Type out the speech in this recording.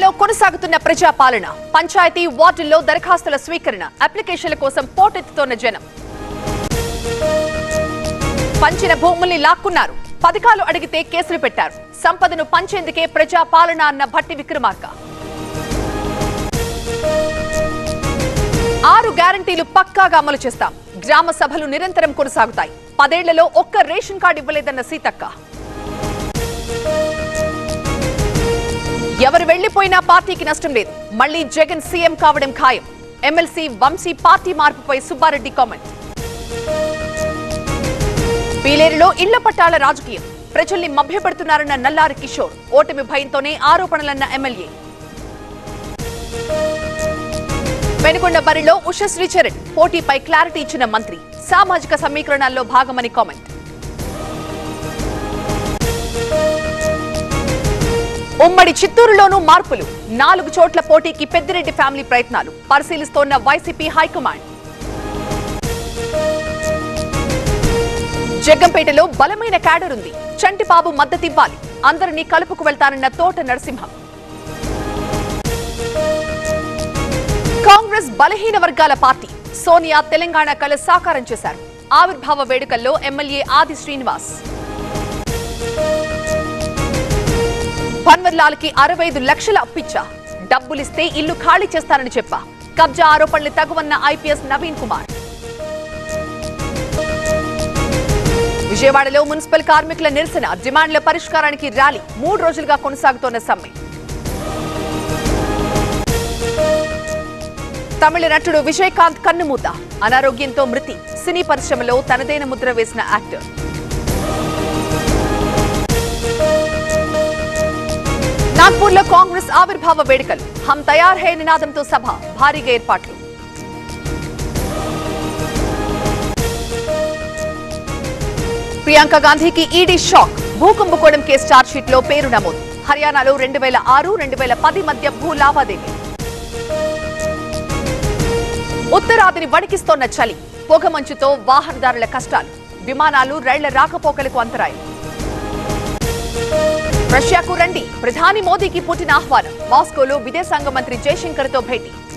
ఏపీలో కొనసాగుతున్న ప్రజాపాలన పంచాయతీ వార్డుల్లో దరఖాస్తుల స్వీకరణ అప్లికేషన్ల కోసం పోటెత్తుతోన్న జనం పంచిన భూముల్ని లాక్కున్నారు పథకాలు అడిగితే కేసులు పెట్టారు సంపదను పంచేందుకే ప్రజాపాలన అన్న భట్టి విక్రమార్క ఆరు గ్యారంటీలు పక్కాగా అమలు చేస్తాం గ్రామ సభలు నిరంతరం కొనసాగుతాయి పదేళ్లలో ఒక్క రేషన్ కార్డు ఇవ్వలేదన్న సీతక్క ఎవరు వెళ్లిపోయినా పార్టీకి నష్టం లేదు మళ్లీ జగన్ సీఎం కావడం ఖాయం ఎమ్మెల్సీ వంశీ పార్టీ మార్పుపై సుబ్బారెడ్డి కామెంట్ పీలేరులో ఇళ్ల పట్టాల రాజకీయం ప్రజల్ని మభ్యపెడుతున్నారన్న నల్లారి కిషోర్ ఓటమి భయంతోనే ఆరోపణలన్న ఎమ్మెల్యే వెనుకొండ బరిలో ఉషశ్రీ చరణ్ పోటీపై క్లారిటీ ఇచ్చిన మంత్రి సామాజిక సమీకరణాల్లో భాగమని కామెంట్ ఉమ్మడి చిత్తూరులోనూ మార్పులు నాలుగు చోట్ల పోటీకి పెద్దిరెడ్డి ఫ్యామిలీ ప్రయత్నాలు పరిశీలిస్తోన్న వైసీపీ హైకమాండ్ జగ్గంపేటలో బలమైన క్యాడర్ ఉంది చంటిబాబు మద్దతివ్వాలి అందరినీ కలుపుకు వెళ్తానన్న తోట నరసింహం కాంగ్రెస్ బలహీన వర్గాల పార్టీ సోనియా తెలంగాణ కల సాకారం చేశారు ఆవిర్భావ వేడుకల్లో ఎమ్మెల్యే ఆది శ్రీనివాస్ పన్వర్లాల్ కి అరవై ఐదు లక్షల అప్పిచ్చా డబ్బులిస్తే ఇల్లు ఖాళీ చేస్తానని చెప్పా కబ్జా ఆరోపణలు తగువన్న ఐపీఎస్ నవీన్ కుమార్ విజయవాడలో మున్సిపల్ కార్మికుల నిరసన డిమాండ్ల పరిష్కారానికి ర్యాలీ మూడు రోజులుగా కొనసాగుతోన్న సమ్మె తమిళ నటుడు విజయకాంత్ కన్నుమూత అనారోగ్యంతో మృతి సినీ పరిశ్రమలో తనదైన ముద్ర వేసిన యాక్టర్ నాగ్పూర్లో కాంగ్రెస్ ఆవిర్భావ వేడుకలు హమ్ తయార్ హే నినాదంతో సభ భారీగా ఏర్పాట్లు ప్రియాంక గాంధీకి ఈడీ షాక్ భూకుంభకోణం కేసు ఛార్జ్షీట్ లో పేరు నమోదు హర్యానాలో రెండు వేల ఆరు రెండు వేల పది మధ్య భూ లావాదేవీ ఉత్తరాదిని వణికిస్తోన్న చలి పొగమంచుతో వాహనదారుల కష్టాలు విమానాలు రైళ్ల రాకపోకలకు అంతరాయం రష్యాకు రండి ప్రధాని మోదీకి పుట్టిన ఆహ్వానం మాస్కోలో విదేశాంగ మంత్రి జయశంకర్తో భేటీ